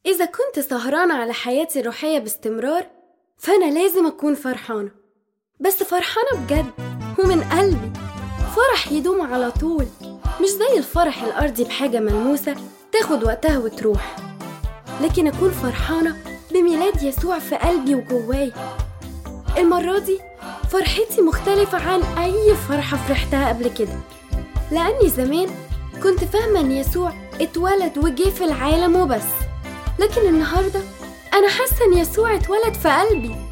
إذا كنت سهرانة على حياتي الروحية باستمرار فأنا لازم أكون فرحانة بس فرحانة بجد ومن قلبي فرح يدوم على طول مش زي الفرح الأرضي بحاجة ملموسة تاخد وقتها وتروح لكن أكون فرحانة بميلاد يسوع في قلبي وجواي المرة دي فرحتي مختلفة عن أي فرحة فرحتها قبل كده لأني زمان كنت فاهمة إن يسوع اتولد وجه في العالم وبس لكن النهاردة أنا حاسة إن يسوع اتولد في قلبي